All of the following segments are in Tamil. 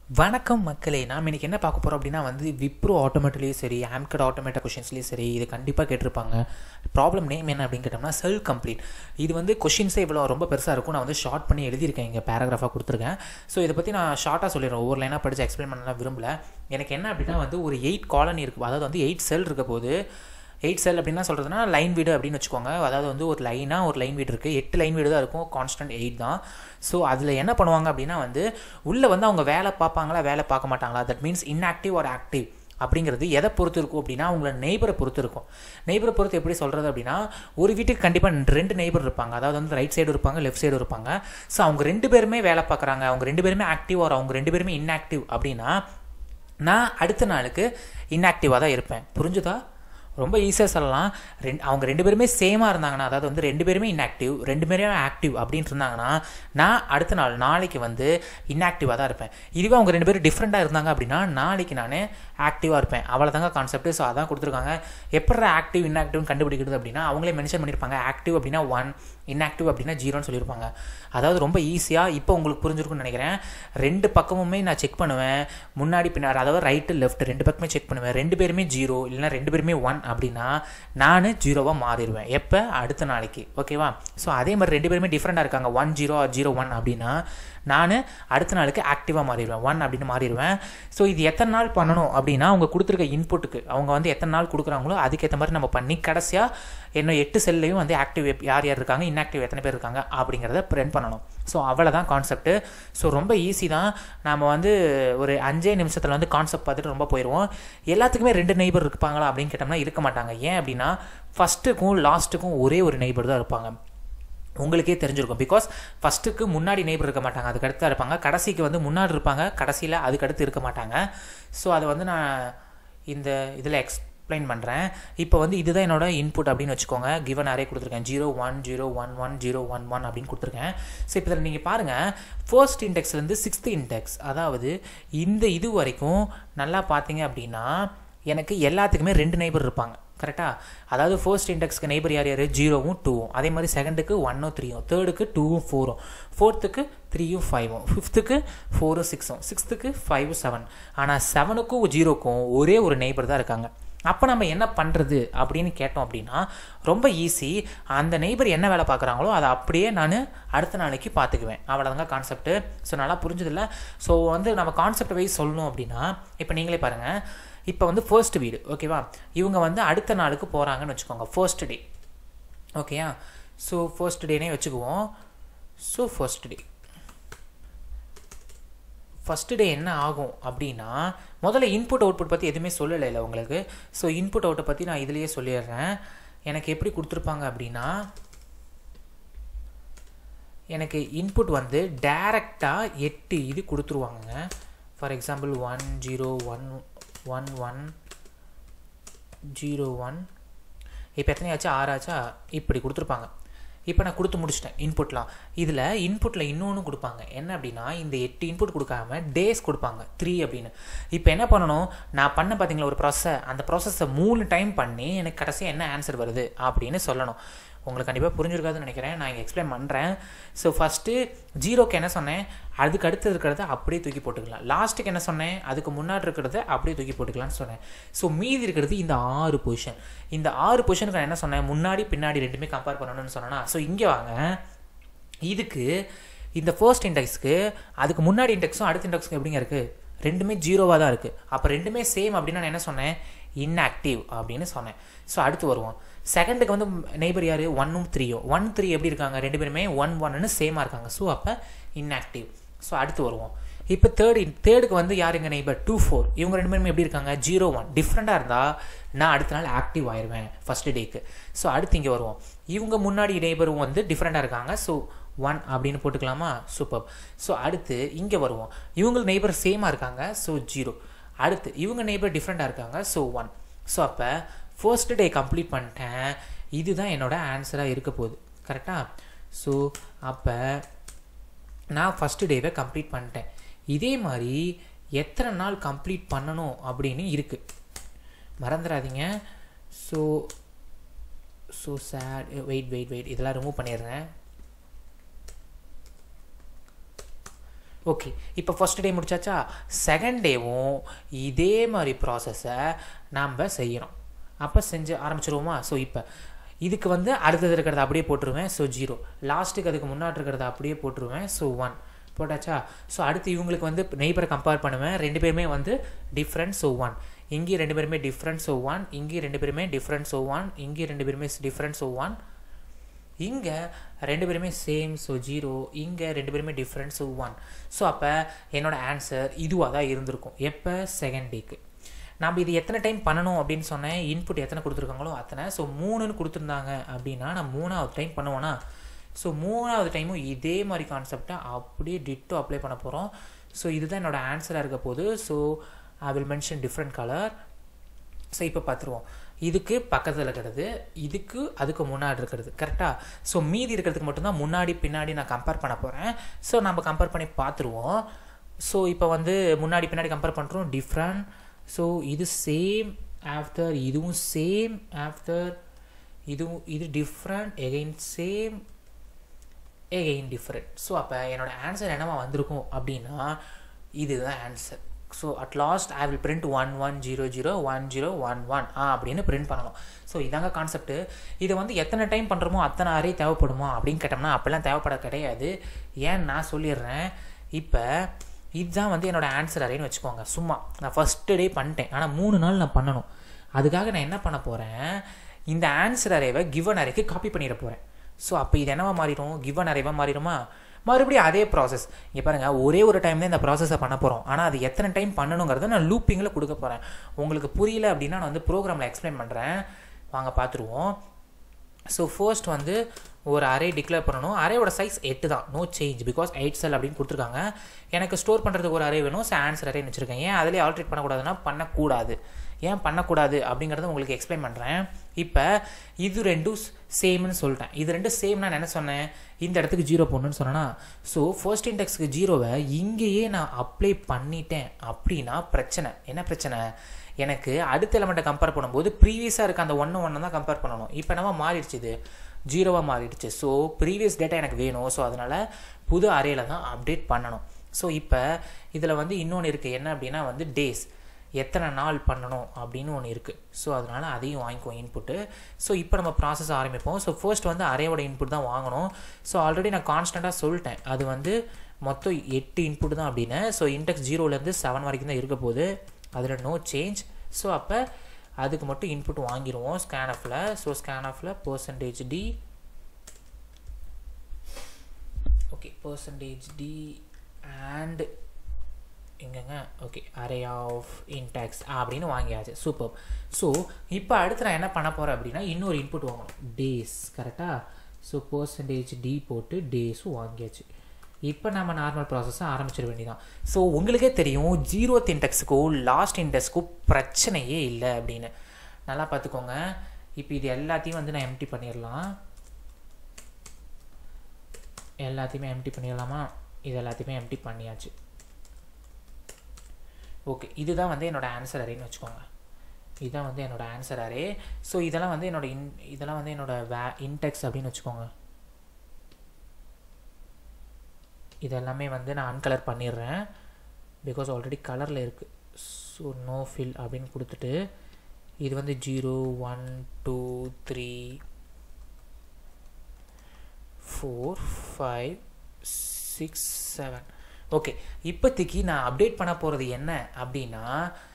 வணக்கம் மக்களே நாம் இன்றைக்கி என்ன பார்க்க போகிறோம் அப்படின்னா வந்து விப்ரோ ஆட்டோமேட்டிலையும் சரி ஆம்கட் ஆட்டோமேட்டா கொஷின்ஸ்லேயும் சரி இது கண்டிப்பாக கேட்டிருப்பாங்க ப்ராப்ளம் நேம் என்ன அப்படின்னு கேட்டோம்னா செல் கம்ப்ளீட் இது வந்து கொஷின்ஸே இவ்வளோ ரொம்ப பெருசாக இருக்கும் நான் வந்து ஷார்ட் பண்ணி எழுதியிருக்கேன் இங்கே பேராகிராஃபாக கொடுத்துருக்கேன் ஸோ இதை பற்றி நான் ஷார்ட்டாக சொல்லிடுறேன் ஒவ்வொரு லைனாக படித்து எக்ஸ்பிளைன் பண்ணலாம் விரும்பல எனக்கு என்ன அப்படின்னா வந்து ஒரு எயிட் காலனி இருக்குது அதாவது வந்து எயிட் செல் இருக்க போது எயிட் செல் அப்படின்னா சொல்கிறதுனா லைன் வீடு அப்படின்னு வச்சுக்கோங்க அதாவது வந்து ஒரு லைனாக ஒரு லைன் வீடு இருக்குது எட்டு லைன் வீடு தான் இருக்கும் கான்ஸ்டன்ட் எயிட் தான் ஸோ அதில் என்ன பண்ணுவாங்க அப்படின்னா வந்து உள்ளே வந்து அவங்க வேலை பார்ப்பாங்களா வேலை பார்க்க மாட்டாங்களா தட் மீன்ஸ் இன்ஆக்டிவ் ஒரு ஆக்டிவ் அப்படிங்கிறது எதை பொறுத்து இருக்கும் அப்படின்னா அவங்களோட நெய்பரை பொறுத்து இருக்கும் நெய்பரை பொறுத்து எப்படி சொல்கிறது அப்படின்னா ஒரு வீட்டுக்கு கண்டிப்பாக ரெண்டு நெய்பர் இருப்பாங்க அதாவது வந்து ரைட் சைடு இருப்பாங்க லெஃப்ட் சைடு இருப்பாங்க ஸோ அவங்க ரெண்டு பேருமே வேலை பார்க்குறாங்க அவங்க ரெண்டு பேருமே ஆக்டிவ் ஒரு அவங்க ரெண்டு பேருமே இன்ஆக்டிவ் அப்படின்னா நான் அடுத்த நாளுக்கு இன்ஆக்டிவாக தான் இருப்பேன் புரிஞ்சுதா ரொம்ப ஈஸியாக சொல்லலாம் ரெண்டு அவங்க ரெண்டு பேருமே சேமாக இருந்தாங்கன்னா அதாவது வந்து ரெண்டு பேருமே இன்ஆக்டிவ் ரெண்டு பேருமே ஆக்டிவ் அப்படின்ட்டு இருந்தாங்கன்னா நான் அடுத்த நாள் நாளைக்கு வந்து இன்ஆக்டிவாக தான் இருப்பேன் இதுவே அவங்க ரெண்டு பேரும் டிஃப்ரெண்ட்டாக இருந்தாங்க அப்படின்னா நாளைக்கு நான் ஆக்டிவாக இருப்பேன் அவ்வளோதாங்க கான்செப்ட் ஸோ அதான் கொடுத்துருக்காங்க எப்படி ஆக்டிவ் இன்ஆக்டிவ்னு கண்டுபிடிக்கிறது அப்படின்னா அவங்களே மென்ஷன் பண்ணியிருப்பாங்க ஆக்டிவ் அப்படின்னா ஒன் இன்ஆக்டிவ் அப்படின்னா ஜீரோன்னு சொல்லியிருப்பாங்க அதாவது ரொம்ப ஈஸியாக இப்போ உங்களுக்கு புரிஞ்சிருக்கும்னு நினைக்கிறேன் ரெண்டு பக்கமுமே நான் செக் பண்ணுவேன் முன்னாடி பின்னாடி அதாவது ரைட்டு லெஃப்ட் ரெண்டு பக்கமே செக் பண்ணுவேன் ரெண்டு பேருமே ஜீரோ இல்லைனா ரெண்டு பேருமே ஒன் அப்படின்னா நான் ஜீரோவாக மாறிடுவேன் எப்போ அடுத்த நாளைக்கு ஓகேவா ஸோ அதே மாதிரி ரெண்டு பேருமே டிஃப்ரெண்ட்டாக இருக்காங்க ஒன் ஜீரோ ஜீரோ ஒன் அப்படின்னா நான் அடுத்த நாளுக்கு ஆக்டிவாக மாறிடுவேன் ஒன் அப்படின்னு மாறிடுவேன் ஸோ இது எத்தனை நாள் பண்ணணும் அப்படின்னா அவங்க கொடுத்துருக்க இன்புட்டுக்கு அவங்க வந்து எத்தனை நாள் கொடுக்குறாங்களோ அதுக்கேற்ற மாதிரி நம்ம பண்ணி கடைசியாக என்ன எட்டு செல்லையும் வந்து ஆக்டிவ் யார் யார் இருக்காங்க இன்ஆக்டிவ் எத்தனை பேர் இருக்காங்க அப்படிங்கிறத பிரிண்ட் பண்ணணும் ஸோ அவ்வளோதான் கான்செப்ட்டு ஸோ ரொம்ப ஈஸி தான் நம்ம வந்து ஒரு அஞ்சே நிமிஷத்தில் வந்து கான்செப்ட் பார்த்துட்டு ரொம்ப போயிடுவோம் எல்லாத்துக்குமே ரெண்டு நெய்பர் இருப்பாங்களா அப்படின்னு கேட்டோம்னா இருக்க மாட்டாங்க ஏன் அப்படின்னா ஃபஸ்ட்டுக்கும் லாஸ்ட்டுக்கும் ஒரே ஒரு நெய்பர் தான் இருப்பாங்க உங்களுக்கே தெரிஞ்சிருக்கும் பிகாஸ் ஃபஸ்ட்டுக்கு முன்னாடி நெய்பர் இருக்க மாட்டாங்க அதுக்கு அடுத்து இருப்பாங்க கடைசிக்கு வந்து முன்னாடி இருப்பாங்க கடைசியில் அதுக்கு அடுத்து இருக்க மாட்டாங்க ஸோ அதை வந்து நான் இந்த இதில் எக்ஸ்பிளைன் பண்ணுறேன் இப்போ வந்து இதுதான் என்னோட இன்புட் அப்படின்னு வச்சுக்கோங்க கிவன் அரே கொடுத்துருக்கேன் zero one zero one one zero one one அப்படின்னு கொடுத்துருக்கேன் ஸோ இப்போ இதில் நீங்கள் பாருங்கள் ஃபர்ஸ்ட் இன்டெக்ஸ்லேருந்து சிக்ஸ்த் இன்டெக்ஸ் அதாவது இந்த இது வரைக்கும் நல்லா பார்த்தீங்க அப்படின்னா எனக்கு எல்லாத்துக்குமே ரெண்டு நெய்பர் இருப்பாங்க கரெக்டாக அதாவது ஃபர்ஸ்ட் இண்டெக்ஸ்க்கு நெய்பர் யார் யார் ஜீரோவும் டூவும் அதே மாதிரி செகண்டுக்கு ஒன்னும் த்ரீயும் தேர்டுக்கு டூவும் ஃபோரும் ஃபோர்த்துக்கு த்ரீயும் ஃபைவும் ஃபிஃப்த்துக்கு ஃபோரும் சிக்ஸும் சிக்ஸ்த்துக்கு ஃபைவ் செவன் ஆனால் செவனுக்கும் ஜீரோக்கும் ஒரே ஒரு நெய்பர் தான் இருக்காங்க அப்போ நம்ம என்ன பண்ணுறது அப்படின்னு கேட்டோம் அப்படின்னா ரொம்ப ஈஸி அந்த நெய்பர் என்ன வேலை பார்க்குறாங்களோ அதை அப்படியே நான் அடுத்த நாளைக்கு பார்த்துக்குவேன் அவ்வளோதாங்க கான்செப்ட்டு ஸோ நல்லா புரிஞ்சதில்ல ஸோ வந்து நம்ம கான்செப்ட் வைஸ் சொல்லணும் அப்படின்னா இப்போ நீங்களே பாருங்கள் இப்போ வந்து ஃபர்ஸ்ட் வீடு ஓகேவா இவங்க வந்து அடுத்த நாளுக்கு போகிறாங்கன்னு வச்சுக்கோங்க ஃபர்ஸ்ட் டே ஓகேயா ஸோ ஃபர்ஸ்ட் டேனே வச்சுக்குவோம் so first day first day என்ன ஆகும் அப்படின்னா முதல்ல இன்புட் அவுட்புட் பற்றி எதுவுமே சொல்லலை இல்லை உங்களுக்கு ஸோ இன்புட் அவுட்டை பற்றி நான் இதுலேயே சொல்லிடுறேன் எனக்கு எப்படி கொடுத்துருப்பாங்க அப்படின்னா எனக்கு இன்புட் வந்து டைரெக்டாக எட்டு இது கொடுத்துருவாங்க for example one zero one one one zero one இப்போ எத்தனையாச்சா ஆறாச்சா இப்படி கொடுத்துருப்பாங்க இப்போ நான் கொடுத்து முடிச்சிட்டேன் இன்புட்லாம் இதில் இன்புட்டில் இன்னொன்று கொடுப்பாங்க என்ன அப்படின்னா இந்த எட்டு இன்புட் கொடுக்காம டேஸ் கொடுப்பாங்க த்ரீ அப்படின்னு இப்போ என்ன பண்ணணும் நான் பண்ண பார்த்தீங்களா ஒரு ப்ராசஸை அந்த ப்ராசஸை மூணு டைம் பண்ணி எனக்கு கடைசியாக என்ன ஆன்சர் வருது அப்படின்னு சொல்லணும் உங்களுக்கு கண்டிப்பாக புரிஞ்சிருக்காதுன்னு நினைக்கிறேன் நான் இங்கே எக்ஸ்பிளைன் பண்ணுறேன் ஸோ ஃபஸ்ட்டு ஜீரோக்கு என்ன சொன்னேன் அதுக்கு அடுத்து இருக்கிறத அப்படியே தூக்கி போட்டுக்கலாம் லாஸ்ட்டுக்கு என்ன சொன்னேன் அதுக்கு முன்னாடி இருக்கிறத அப்படியே தூக்கி போட்டுக்கலாம்னு சொன்னேன் ஸோ மீதி இருக்கிறது இந்த ஆறு பொசிஷன் இந்த ஆறு பொசிஷனுக்கு நான் என்ன சொன்னேன் முன்னாடி பின்னாடி ரெண்டுமே கம்பேர் பண்ணணும்னு சொன்னேன்னா ஸோ இங்கே வாங்க இதுக்கு இந்த ஃபர்ஸ்ட் இண்டெக்ஸ்க்கு அதுக்கு முன்னாடி இண்டெக்ஸும் அடுத்த இண்டெக்ஸும் எப்படிங்க இருக்குது ரெண்டுமே ஜீரோவாக தான் இருக்குது அப்போ ரெண்டுமே சேம் அப்படின்னு நான் என்ன சொன்னேன் இன்ஆக்டிவ் அப்படின்னு சொன்னேன் ஸோ அடுத்து வருவோம் செகண்டுக்கு வந்து நெய்பர் யார் ஒன்னும் த்ரீயும் ஒன் த்ரீ எப்படி இருக்காங்க ரெண்டு பேருமே ஒன் ஒன்னு சேமாக இருக்காங்க ஸோ அப்போ இன்ஆக்டிவ் ஸோ அடுத்து வருவோம் இப்போ தேர்ட் தேர்டுக்கு வந்து யார் எங்கள் நெய்பர் டூ ஃபோர் இவங்க ரெண்டு பேருமே எப்படி இருக்காங்க ஜீரோ ஒன் டிஃப்ரெண்ட்டாக இருந்தால் நான் அடுத்த நாள் ஆக்டிவ் ஆயிடுவேன் ஃபஸ்ட் டேக்கு ஸோ அடுத்து இங்கே வருவோம் இவங்க முன்னாடி நெய்பரும் வந்து டிஃப்ரெண்ட்டாக இருக்காங்க ஸோ ஒன் அப்படின்னு போட்டுக்கலாமா சூப்பர் ஸோ அடுத்து இங்கே வருவோம் இவங்க நெய்பர் சேமாக இருக்காங்க ஸோ ஜீரோ அடுத்து இவங்க நெய்பர் டிஃப்ரெண்ட்டாக இருக்காங்க ஸோ ஒன் ஸோ அப்போ ஃபர்ஸ்ட் டே கம்ப்ளீட் பண்ணிட்டேன் இதுதான் என்னோட ஆன்சராக இருக்க போகுது கரெக்டாக ஸோ அப்போ நான் ஃபஸ்ட்டு டேவை கம்ப்ளீட் பண்ணிட்டேன் இதே மாதிரி எத்தனை நாள் கம்ப்ளீட் பண்ணணும் அப்படின்னு இருக்குது மறந்துடாதீங்க so so chat wait wait wait இதெல்லாம் ரிமூவ் பண்ணிடுறேன் ஓகே இப்போ ஃபர்ஸ்ட் டே முடிச்சாச்சா செகண்ட் டேவும் இதே மாதிரி ப்ராசஸை நாம் செய்யணும் அப்போ செஞ்சு ஆரம்பிச்சிருவோமா ஸோ இப்போ இதுக்கு வந்து அடுத்தது இருக்கிறத அப்படியே போட்டுருவேன் ஸோ ஜீரோ லாஸ்ட்டுக்கு அதுக்கு முன்னாடி இருக்கிறத அப்படியே போட்டுருவேன் ஸோ ஒன் போட்டாச்சா ஸோ அடுத்து இவங்களுக்கு வந்து நெய்பரை கம்பேர் பண்ணுவேன் ரெண்டு பேருமே வந்து டிஃப்ரெண்ட் ஸோ ஒன் இங்கேயும் ரெண்டு பேருமே டிஃப்ரெண்ட் ஸோ ஒன் இங்கேயும் ரெண்டு பேருமே டிஃப்ரெண்ட் ஸோ ஒன் இங்கேயும் ரெண்டு பேருமே டிஃப்ரெண்ட் ஸோ ஒன் இங்கே ரெண்டு பேருமே சேம் ஸோ ஜீரோ இங்கே ரெண்டு பேருமே டிஃப்ரெண்ட் ஸோ ஒன் ஸோ அப்போ என்னோடய ஆன்சர் இதுவாக தான் இருந்திருக்கும் எப்போ செகண்ட் டேக்கு நம்ம இது எத்தனை டைம் பண்ணணும் அப்படின்னு சொன்னேன் இன்புட் எத்தனை கொடுத்துருக்காங்களோ அத்தனை ஸோ மூணுன்னு கொடுத்துருந்தாங்க அப்படின்னா நான் மூணாவது டைம் பண்ணுவேன்னா ஸோ மூணாவது டைமும் இதே மாதிரி கான்செப்டை அப்படியே டிட்டோ அப்ளை பண்ண போகிறோம் ஸோ இதுதான் என்னோடய ஆன்சராக இருக்க போது so I will mention different colour so இப்போ பார்த்துருவோம் இதுக்கு பக்கத்தில் இருக்கிறது இதுக்கு அதுக்கு முன்னாடி இருக்கிறது கரெக்டாக ஸோ மீதி இருக்கிறதுக்கு மட்டும்தான் முன்னாடி பின்னாடி நான் கம்பேர் பண்ண போகிறேன் ஸோ நம்ம கம்பேர் பண்ணி பார்த்துருவோம் ஸோ இப்போ வந்து முன்னாடி பின்னாடி கம்பேர் பண்ணுறோம் டிஃப்ரெண்ட் ஸோ இது சேம் ஆஃப்டர் இதுவும் சேம் ஆஃப்டர் இதுவும் இது different again same again different so அப்போ என்னோடய ஆன்சர் என்னவா வந்திருக்கும் அப்படின்னா இதுதான் answer so at last I will print one one zero zero one zero one one ah அப்படின்னு பிரிண்ட் பண்ணணும் ஸோ இதாங்க கான்செப்ட்டு இதை வந்து எத்தனை டைம் பண்ணுறோமோ அத்தனை அறை தேவைப்படுமா அப்படின்னு கேட்டோம்னா அப்போல்லாம் தேவைப்பட கிடையாது ஏன் நான் சொல்லிடுறேன் இப்போ இதுதான் வந்து என்னோடய ஆன்சர் அரேன்னு வச்சுக்கோங்க சும்மா நான் ஃபஸ்ட்டு டே பண்ணிட்டேன் ஆனால் மூணு நாள் நான் பண்ணணும் அதுக்காக நான் என்ன பண்ண போகிறேன் இந்த ஆன்சர் அரேவை கிவன் அரேக்கு காப்பி பண்ணிட போகிறேன் ஸோ அப்போ இது என்னவா மாறிடும் கிவன் அரேவாக மாறிடுமா மறுபடியும் அதே ப்ராசஸ் இங்கே பாருங்கள் ஒரே ஒரு டைம் தான் இந்த ப்ராசஸை பண்ண போகிறோம் ஆனால் அது எத்தனை டைம் பண்ணணுங்கிறத நான் லூப்பிங்கில் கொடுக்க போகிறேன் உங்களுக்கு புரியல அப்படின்னா நான் வந்து ப்ரோக்ராமில் எக்ஸ்பிளைன் பண்ணுறேன் வாங்க பார்த்துருவோம் ஸோ ஃபர்ஸ்ட் வந்து ஒரு அரே டிக்ளேர் பண்ணணும் அரேயோட சைஸ் எட்டு தான் no change because eight cell அப்படின்னு கொடுத்துருக்காங்க எனக்கு ஸ்டோர் பண்ணுறதுக்கு ஒரு அரே வேணும் ஸோ ஆன்சர் அரேன்னு வச்சுருக்கேன் ஏன் அதிலே ஆல்ட்ரேட் பண்ணக்கூடாதுன்னா பண்ணக்கூடாது ஏன் பண்ணக்கூடாது அப்படிங்கிறத உங்களுக்கு எக்ஸ்பிளைன் பண்ணுறேன் இப்போ இது ரெண்டும் சேம்னு சொல்லிட்டேன் இது ரெண்டும் சேம் நான் என்ன சொன்னேன் இந்த இடத்துக்கு ஜீரோ போடணும்னு சொன்னேன்னா ஸோ ஃபர்ஸ்ட் இன்டெக்ஸ்க்கு ஜீரோவை இங்கேயே நான் அப்ளை பண்ணிட்டேன் அப்படின்னா பிரச்சனை என்ன பிரச்சனை எனக்கு அடுத்த எலமெண்ட்டை கம்பேர் பண்ணும்போது ப்ரீவியஸாக இருக்க அந்த ஒன்று ஒன்று தான் கம்பேர் பண்ணணும் இப்போ நம்ம மாறிடுச்சு இது ஜீரோவாக மாறிடுச்சு ஸோ ப்ரீவியஸ் டேட்டா எனக்கு வேணும் ஸோ அதனால் புது அரேல தான் அப்டேட் பண்ணணும் ஸோ இப்போ இதில் வந்து இன்னொன்று இருக்குது என்ன அப்படின்னா வந்து டேஸ் எத்தனை நாள் பண்ணணும் அப்படின்னு ஒன்று இருக்குது ஸோ அதனால் அதையும் வாங்கிக்குவோம் இன்புட்டு ஸோ இப்போ நம்ம ப்ராசஸ் ஆரம்பிப்போம் ஸோ ஃபர்ஸ்ட் வந்து அரேவோட இன்புட் தான் வாங்கணும் ஸோ ஆல்ரெடி நான் கான்ஸ்டண்ட்டாக சொல்லிட்டேன் அது வந்து மொத்தம் எட்டு இன்புட் தான் அப்படின்னு ஸோ இன்டெக்ஸ் ஜீரோலேருந்து செவன் வரைக்கும் தான் இருக்க போகுது அதில் நோ சேஞ்ச் ஸோ அப்போ அதுக்கு மட்டும் இன்புட் வாங்கிடுவோம் ஸ்கேனஃபில் ஸோ ஸ்கேனஃபில் percentage d okay percentage d and எங்கங்க ஓகே அரே ஆஃப் இன்டெக்ஸ் அப்படின்னு வாங்கியாச்சு சூப்பர் ஸோ இப்போ அடுத்து நான் என்ன பண்ண போகிறேன் அப்படின்னா இன்னொரு இன்புட் வாங்கணும் டேஸ் கரெக்டாக ஸோ பர்சன்டேஜ் டி போட்டு டேஸும் வாங்கியாச்சு இப்போ நம்ம நார்மல் ப்ராசஸை ஆரம்பிச்சிட வேண்டியதான் ஸோ உங்களுக்கே தெரியும் ஜீரோத் இன்டெக்ஸுக்கோ லாஸ்ட் இன்டெக்ஸுக்கோ பிரச்சனையே இல்லை அப்படின்னு நல்லா பார்த்துக்கோங்க இப்போ இது எல்லாத்தையும் வந்து நான் எம்டி பண்ணிடலாம் எல்லாத்தையுமே எம்டி பண்ணிடலாமா இது எல்லாத்தையுமே எம்டி பண்ணியாச்சு ஓகே இதுதான் வந்து என்னோடய ஆன்சர் அரேன்னு வச்சுக்கோங்க இதுதான் வந்து என்னோடய ஆன்சர் அரே ஸோ இதெல்லாம் வந்து என்னோட இன் இதெல்லாம் வந்து என்னோடய வே இன்டெக்ஸ் அப்படின்னு வச்சுக்கோங்க இது எல்லாமே வந்து நான் அன்கலர் பண்ணிடுறேன் பிகாஸ் ஆல்ரெடி கலரில் இருக்குது ஸோ நோ ஃபில் அப்படின்னு கொடுத்துட்டு இது வந்து zero one two three four five six seven okay இப்போதைக்கு நான் அப்டேட் பண்ண போகிறது என்ன அப்படின்னா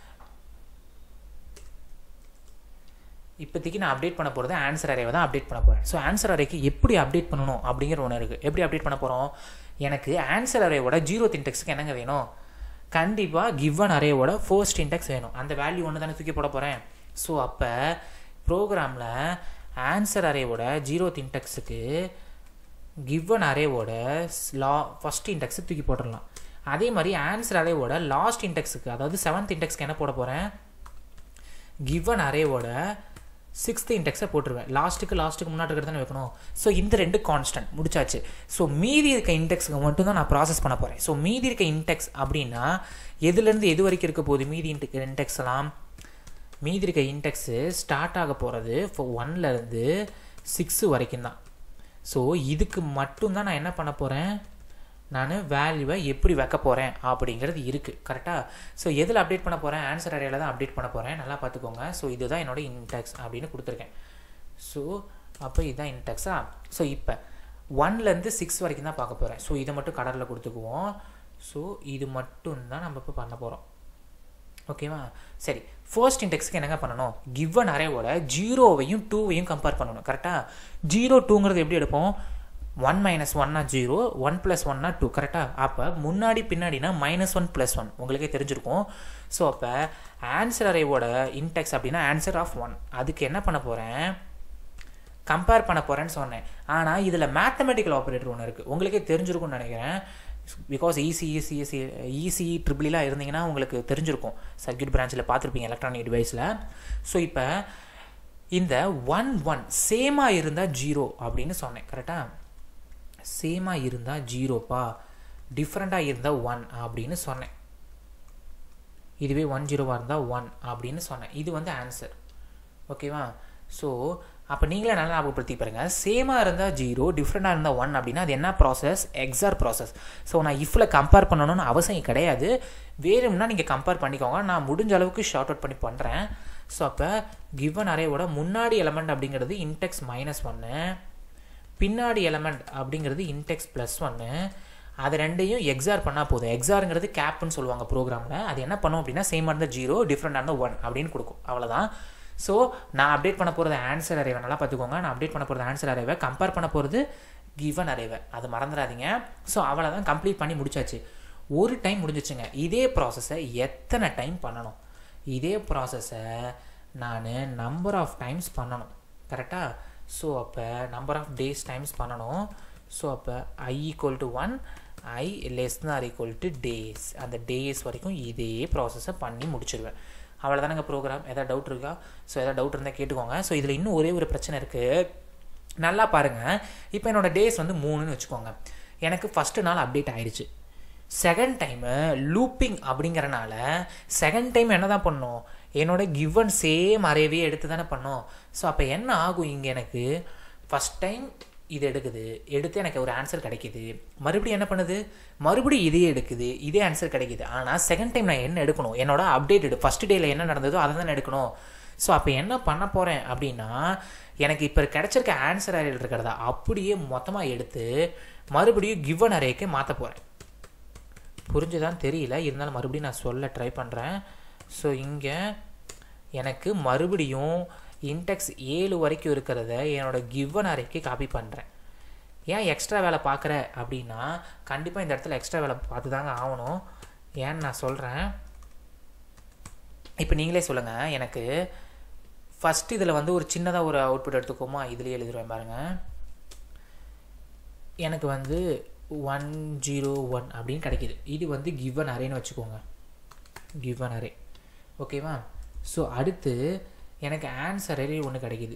இப்போதைக்கு நான் அப்டேட் பண்ண போகிறது ஆன்சர் அரேவை தான் அப்டேட் பண்ண போகிறேன் ஸோ ஆன்சர் அரேக்கு எப்படி அப்டேட் பண்ணணும் அப்படிங்கிற ஒன்று இருக்குது எப்படி அப்டேட் பண்ண போகிறோம் எனக்கு ஆன்சர் அரேவோட ஜீரோ இன்டெக்ஸுக்கு என்னங்க வேணும் கண்டிப்பாக கிவன் அரேவோட ஃபர்ஸ்ட் இன்டெக்ஸ் வேணும் அந்த வேல்யூ ஒன்று தானே தூக்கி போட போகிறேன் ஸோ அப்போ ப்ரோக்ராமில் ஆன்சர் அரேவோட ஜீரோ இன்டெக்ஸுக்கு கிவன் அரேவோட லா ஃபஸ்ட் இன்டெக்ஸை தூக்கி போட்டுடலாம் அதே மாதிரி ஆன்சர் அரேவோட லாஸ்ட் இன்டெக்ஸுக்கு அதாவது செவன்த் இன்டெக்ஸ்க்கு என்ன போட போகிறேன் கிவன் அரேவோட சிக்ஸ்த் இன்டெக்ஸை போட்டுருவேன் லாஸ்ட்டுக்கு லாஸ்ட்டுக்கு முன்னாடி இருக்கிறது தானே வைக்கணும் ஸோ இந்த ரெண்டு கான்ஸ்டன்ட் முடிச்சாச்சு ஸோ மீதி இருக்க இன்டெக்ஸுக்கு மட்டும் தான் நான் ப்ராசஸ் பண்ண போகிறேன் ஸோ மீதி இருக்க இன்டெக்ஸ் அப்படின்னா எதுலேருந்து எது வரைக்கும் இருக்க போகுது மீதி இன்டெக் இன்டெக்ஸ் எல்லாம் மீதி இருக்க இன்டெக்ஸு ஸ்டார்ட் ஆக போகிறது இப்போ ஒன்லேருந்து சிக்ஸு வரைக்கும் தான் ஸோ இதுக்கு மட்டும்தான் நான் என்ன பண்ண போகிறேன் நான் வேல்யூவை எப்படி வைக்க போகிறேன் அப்படிங்கிறது இருக்குது கரெக்டாக ஸோ எதில் அப்டேட் பண்ண போகிறேன் ஆன்சர் அறையில் தான் அப்டேட் பண்ண போகிறேன் நல்லா பார்த்துக்கோங்க ஸோ இதுதான் என்னோட இன்டெக்ஸ் அப்படின்னு கொடுத்துருக்கேன் ஸோ அப்போ இதுதான் இன்டெக்ஸா ஸோ இப்போ ஒன்லேருந்து சிக்ஸ் வரைக்கும் தான் பார்க்க போகிறேன் ஸோ இதை மட்டும் கடலில் கொடுத்துக்குவோம் ஸோ இது மட்டும் தான் நம்ம இப்போ பண்ண போகிறோம் ஓகேவா சரி ஃபர்ஸ்ட் இன்டெக்ஸ்க்கு என்னங்க பண்ணணும் கிவன் அரேவோட ஜீரோவையும் டூவையும் கம்பேர் பண்ணணும் கரெக்டாக ஜீரோ டூங்கிறது எப்படி எடுப்போம் ஒன் மைனஸ் ஒன்னா ஜீரோ ஒன் ப்ளஸ் ஒன்னா டூ கரெக்டாக அப்போ முன்னாடி பின்னாடினா மைனஸ் ஒன் ப்ளஸ் ஒன் உங்களுக்கே தெரிஞ்சிருக்கும் ஸோ அப்போ ஆன்சர் அரேவோட இன்டெக்ஸ் அப்படின்னா ஆன்சர் ஆஃப் ஒன் அதுக்கு என்ன பண்ண போகிறேன் கம்பேர் பண்ண போகிறேன்னு சொன்னேன் ஆனால் இதில் மேத்தமெட்டிக்கல் ஆப்ரேட்டர் ஒன்று இருக்குது உங்களுக்கே தெரிஞ்சிருக்கும்னு நினைக்கிறேன் because easy easy easy easy ட்ரிபிளாக இருந்தீங்கன்னா உங்களுக்கு தெரிஞ்சிருக்கும் சர்க்கியூட் பிரான்ச்சில் பார்த்துருப்பீங்க எலக்ட்ரானிக் டிவைஸில் ஸோ இப்போ இந்த ஒன் ஒன் சேமாக இருந்தால் ஜீரோ அப்படின்னு சொன்னேன் கரெக்டாக சேமாக இருந்தால் ஜீரோப்பா டிஃப்ரெண்ட்டாக இருந்தால் ஒன் அப்படின்னு சொன்னேன் இதுவே ஒன் ஜீரோவாக இருந்தால் ஒன் அப்படின்னு சொன்னேன் இது வந்து ஆன்சர் ஓகேவா ஸோ அப்போ நீங்களே நல்லா ஞாபகப்படுத்தி பாருங்க சேமாக இருந்தால் ஜீரோ டிஃப்ரெண்ட்டாக இருந்தால் ஒன் அப்படின்னா அது என்ன ப்ராசஸ் எக்ஸார் ப்ராசஸ் ஸோ நான் இஃப்பில் கம்பேர் பண்ணணும்னு அவசியம் கிடையாது வேணும்னா நீங்கள் கம்பேர் பண்ணிக்கோங்க நான் முடிஞ்ச அளவுக்கு ஷார்ட் அவுட் பண்ணி பண்ணுறேன் ஸோ அப்போ கிவன் அரேவோட முன்னாடி எலமெண்ட் அப்படிங்கிறது இன்டெக்ஸ் மைனஸ் ஒன்று பின்னாடி எலமெண்ட் அப்படிங்கிறது இன்டெக்ஸ் ப்ளஸ் ஒன்று அது ரெண்டையும் எக்ஸார் பண்ணால் போதும் எக்ஸாருங்கிறது கேப்னு சொல்லுவாங்க ப்ரோக்ராமில் அது என்ன பண்ணும் அப்படின்னா சேமாக இருந்தால் ஜீரோ டிஃப்ரெண்டாக இருந்தால் ஒன் அப்படின்னு கொடுக்கும் அவ்வளோதான் ஸோ நான் அப்டேட் பண்ண போகிறது ஆன்சர் அரைவை நல்லா பார்த்துக்கோங்க நான் அப்டேட் பண்ண போகிறது ஆன்சர் அரைவை கம்பேர் பண்ண போகிறது கிவன் அரைவை அது மறந்துடாதீங்க ஸோ அவளை தான் கம்ப்ளீட் பண்ணி முடிச்சாச்சு ஒரு டைம் முடிஞ்சிச்சுங்க இதே ப்ராசஸை எத்தனை டைம் பண்ணணும் இதே ப்ராசஸை நான் நம்பர் ஆஃப் டைம்ஸ் பண்ணணும் கரெக்டாக ஸோ அப்போ நம்பர் ஆஃப் டேஸ் டைம்ஸ் பண்ணணும் ஸோ அப்போ i equal to one i less or equal to days அந்த டேஸ் வரைக்கும் இதே ப்ராசஸை பண்ணி முடிச்சிருவேன் அவ்வளோதானங்க ப்ரோக்ராம் எதாவது டவுட் இருக்கா ஸோ எதாவது டவுட் இருந்தால் கேட்டுக்கோங்க ஸோ இதில் இன்னும் ஒரே ஒரு பிரச்சனை இருக்குது நல்லா பாருங்கள் இப்போ என்னோடய டேஸ் வந்து மூணுன்னு வச்சுக்கோங்க எனக்கு ஃபஸ்ட்டு நாள் அப்டேட் ஆயிடுச்சு செகண்ட் டைமு லூப்பிங் அப்படிங்கிறனால செகண்ட் டைம் என்ன தான் பண்ணோம் என்னோட கிவன் சேம் அரேவே எடுத்து தானே பண்ணோம் ஸோ அப்போ என்ன ஆகும் இங்கே எனக்கு ஃபஸ்ட் டைம் இது எடுக்குது எடுத்து எனக்கு ஒரு ஆன்சர் கிடைக்கிது மறுபடியும் என்ன பண்ணுது மறுபடியும் இதே எடுக்குது இதே ஆன்சர் கிடைக்கிது ஆனால் செகண்ட் டைம் நான் என்ன எடுக்கணும் என்னோட அப்டேட்டடு ஃபஸ்ட் டேயில் என்ன நடந்ததோ அதை தான் எடுக்கணும் ஸோ அப்போ என்ன பண்ண போகிறேன் அப்படின்னா எனக்கு இப்போ கிடைச்சிருக்க ஆன்சர் அரேல் இருக்கிறதா அப்படியே மொத்தமாக எடுத்து மறுபடியும் கிவன் அரேக்கு மாற்ற போகிறேன் புரிஞ்சுதான் தெரியல இருந்தாலும் மறுபடியும் நான் சொல்ல ட்ரை பண்ணுறேன் ஸோ இங்கே எனக்கு மறுபடியும் இன்டெக்ஸ் ஏழு வரைக்கும் இருக்கிறத என்னோட கிவன் அறைக்கு காப்பி பண்ணுறேன் ஏன் எக்ஸ்ட்ரா வேலை பார்க்குற அப்படின்னா கண்டிப்பாக இந்த இடத்துல எக்ஸ்ட்ரா வேலை பார்த்து தாங்க ஆகணும் ஏன்னு நான் சொல்கிறேன் இப்போ நீங்களே சொல்லுங்கள் எனக்கு ஃபஸ்ட் இதில் வந்து ஒரு சின்னதாக ஒரு அவுட்புட் எடுத்துக்கோமா இதுலேயே எழுதிடுவேன் பாருங்கள் எனக்கு வந்து ஒன் ஜீரோ ஒன் அப்படின்னு கிடைக்கிது இது வந்து கிவன் அரேன்னு வச்சுக்கோங்க கிவன் அரே ஓகேவா ஸோ அடுத்து எனக்கு ஆன்சர் அரே ஒன்று கிடைக்கிது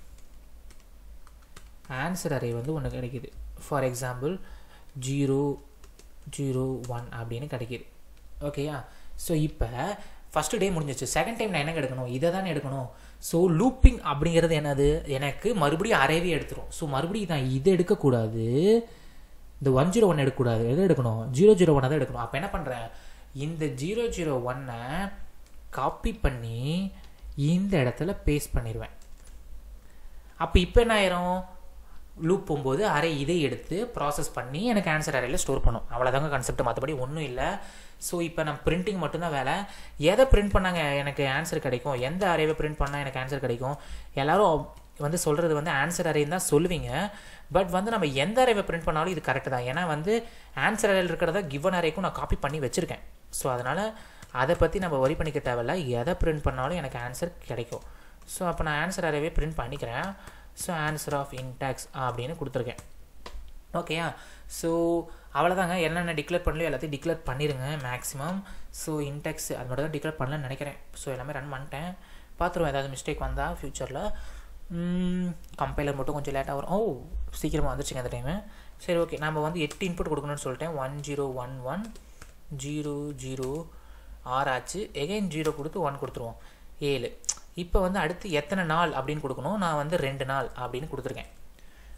ஆன்சர் அரே வந்து ஒன்று கிடைக்கிது for example zero zero one அப்படின்னு கிடைக்கிது ஓகேயா ஸோ இப்போ ஃபஸ்ட்டு டே முடிஞ்சிச்சு செகண்ட் டைம் நான் என்ன எடுக்கணும் இதை தானே எடுக்கணும் ஸோ லூப்பிங் அப்படிங்கிறது என்னது எனக்கு மறுபடியும் அரேவே எடுத்துரும் ஸோ மறுபடியும் நான் இதை எடுக்கக்கூடாது இந்த ஒன் ஜீரோ ஒன் எடுக்கக்கூடாது எதை எடுக்கணும் ஜீரோ ஜீரோ ஒன்னை தான் எடுக்கணும் அப்போ என்ன பண்ணுறேன் இந்த ஜீரோ ஜீரோ ஒன்னை காப்பி பண்ணி இந்த இடத்துல பேஸ்ட் பண்ணிடுவேன் அப்போ இப்போ என்ன ஆயிரும் லூப் போகும்போது அரே இதை எடுத்து ப்ராசஸ் பண்ணி எனக்கு ஆன்சர் அறையில் ஸ்டோர் பண்ணும் அவ்வளோதாங்க கான்செப்ட் மற்றபடி ஒன்றும் இல்லை ஸோ இப்போ நான் பிரிண்டிங் மட்டும்தான் வேலை எதை பிரிண்ட் பண்ணாங்க எனக்கு ஆன்சர் கிடைக்கும் எந்த அரேவை பிரிண்ட் பண்ணால் எனக்கு ஆன்சர் கிடைக்கும் எல்லாரும் வந்து சொல்கிறது வந்து ஆன்சர் அரேன்னு தான் சொல்லுவீங்க பட் வந்து நம்ம எந்த அரேவை பிரிண்ட் பண்ணாலும் இது கரெக்டு தான் ஏன்னா வந்து ஆன்சர் அரேயில் இருக்கிறத கிவன் அரேக்கும் நான் காப்பி பண்ணி வச்சுருக்கேன் ஸோ அதனால் அதை பற்றி நம்ம வரி பண்ணிக்க தேவையில்ல எதை பிரிண்ட் பண்ணாலும் எனக்கு ஆன்சர் கிடைக்கும் ஸோ அப்போ நான் ஆன்சர் அரேவே பிரிண்ட் பண்ணிக்கிறேன் ஸோ ஆன்சர் ஆஃப் இன்டாக்ஸ் அப்படின்னு கொடுத்துருக்கேன் ஓகேயா ஸோ அவ்வளோதாங்க என்னென்ன டிக்ளேர் பண்ணலையோ எல்லாத்தையும் டிக்ளேர் பண்ணிடுங்க மேக்ஸிமம் ஸோ இன்டெக்ஸ் அது மட்டும் தான் டிக்ளேர் பண்ணலன்னு நினைக்கிறேன் ஸோ எல்லாமே ரன் பண்ணிட்டேன் பார்த்துருவோம் ஏதாவது மிஸ்டேக் வந்தால் ஃப்யூச்சரில் கம்பைலர் மட்டும் கொஞ்சம் லேட்டாக வரும் ஓ சீக்கிரமாக வந்துருச்சுங்க அந்த டைமு சரி ஓகே நம்ம வந்து எட்டு இன்புட் கொடுக்கணும்னு சொல்லிட்டேன் one zero one one zero zero ஆறு ஆச்சு எகைன் ஜீரோ கொடுத்து ஒன் கொடுத்துருவோம் ஏழு இப்போ வந்து அடுத்து எத்தனை நாள் அப்படின்னு கொடுக்கணும் நான் வந்து ரெண்டு நாள் அப்படின்னு கொடுத்துருக்கேன்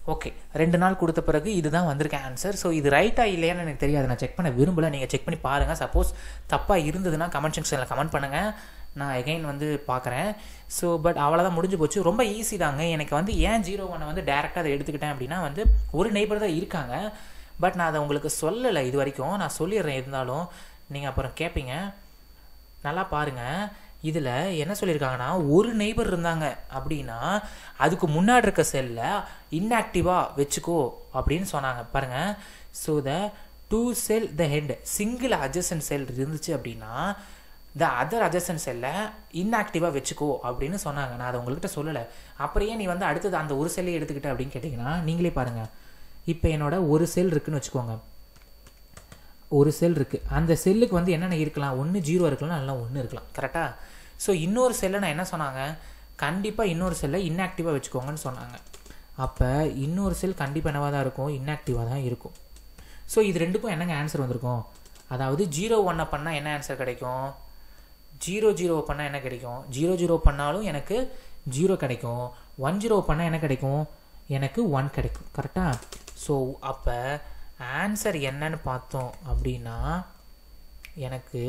ஓகே ரெண்டு நாள் கொடுத்த பிறகு இதுதான் வந்திருக்க ஆன்சர் ஸோ இது ரைட்டாக இல்லையான்னு எனக்கு தெரியாது நான் செக் பண்ண விரும்பல நீங்கள் செக் பண்ணி பாருங்கள் சப்போஸ் தப்பாக இருந்ததுன்னா கமெண்ட் செக்ஷனில் கமெண்ட் பண்ணுங்கள் நான் எகைன் வந்து பார்க்குறேன் ஸோ பட் அவ்வளோதான் முடிஞ்சு போச்சு ரொம்ப ஈஸி தாங்க எனக்கு வந்து ஏன் ஜீரோ ஒன்னை வந்து டேரெக்டாக அதை எடுத்துக்கிட்டேன் அப்படின்னா வந்து ஒரு நெய்பர் தான் இருக்காங்க பட் நான் அதை உங்களுக்கு சொல்லலை இது வரைக்கும் நான் சொல்லிடுறேன் இருந்தாலும் நீங்கள் அப்புறம் கேட்பீங்க நல்லா பாருங்கள் இதில் என்ன சொல்லியிருக்காங்கன்னா ஒரு நெய்பர் இருந்தாங்க அப்படின்னா அதுக்கு முன்னாடி இருக்க செல்லை இன்ஆக்டிவாக வச்சுக்கோ அப்படின்னு சொன்னாங்க பாருங்கள் so the two cell the head single adjacent cell இருந்துச்சு அப்படின்னா த அதர் அட்ஜஸ்டன் செல்லை இன்ஆக்டிவாக வச்சுக்கோ அப்படின்னு சொன்னாங்க நான் அதை உங்கள்கிட்ட சொல்லலை அப்புறம் ஏன் நீ வந்து அடுத்தது அந்த ஒரு செல்லை எடுத்துக்கிட்ட அப்படின்னு கேட்டிங்கன்னா நீங்களே பாருங்கள் இப்போ என்னோட ஒரு செல் இருக்குன்னு வச்சுக்கோங்க ஒரு செல் இருக்குது அந்த செல்லுக்கு வந்து என்னென்ன இருக்கலாம் ஒன்று ஜீரோ இருக்கலாம் இல்லை ஒன்று இருக்கலாம் கரெக்டாக ஸோ இன்னொரு செல்லை நான் என்ன சொன்னாங்க கண்டிப்பாக இன்னொரு செல்லை இன்ஆக்டிவாக வச்சுக்கோங்கன்னு சொன்னாங்க அப்போ இன்னொரு செல் கண்டிப்பாக என்னவாக தான் இருக்கும் இன்ஆக்டிவாக தான் இருக்கும் ஸோ இது ரெண்டுக்கும் என்னங்க ஆன்சர் வந்திருக்கும் அதாவது ஜீரோ ஒன்னை பண்ணால் என்ன ஆன்சர் கிடைக்கும் ஜீரோ ஜீரோ பண்ணால் என்ன கிடைக்கும் ஜீரோ ஜீரோ பண்ணாலும் எனக்கு ஜீரோ கிடைக்கும் ஒன் ஜீரோ பண்ணால் என்ன கிடைக்கும் எனக்கு ஒன் கிடைக்கும் கரெக்டாக ஸோ அப்போ ஆன்சர் என்னன்னு பார்த்தோம் அப்படின்னா எனக்கு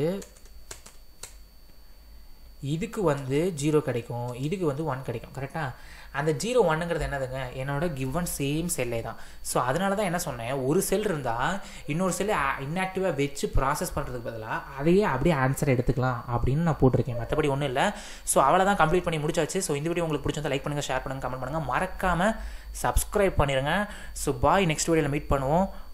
இதுக்கு வந்து ஜீரோ கிடைக்கும் இதுக்கு வந்து ஒன் கிடைக்கும் கரெக்டாக அந்த ஜீரோ ஒன்னுங்கிறது என்னதுங்க என்னோட கிவன் சேம் செல்லே தான் ஸோ அதனால தான் என்ன சொன்னேன் ஒரு செல் இருந்தால் இன்னொரு செல்லை இன்ஆக்டிவாக வச்சு ப்ராசஸ் பண்ணுறதுக்கு பதிலாக அதையே அப்படியே ஆன்சர் எடுத்துக்கலாம் அப்படின்னு நான் போட்டிருக்கேன் மற்றபடி ஒன்றும் இல்லை ஸோ அவ்வளோ தான் கம்ப்ளீட் பண்ணி முடிச்சாச்சு ஸோ இந்த வீடியோ உங்களுக்கு பிடிச்சிருந்தா லைக் பண்ணுங்கள் ஷேர் பண்ணுங்கள் கமெண்ட் பண்ணுங்கள் மறக்காமல் சப்ஸ்கிரைப் பண்ணிடுங்க ஸோ பாய் நெக்ஸ்ட் வீடியோவில் மீட் பண்ணுவோம்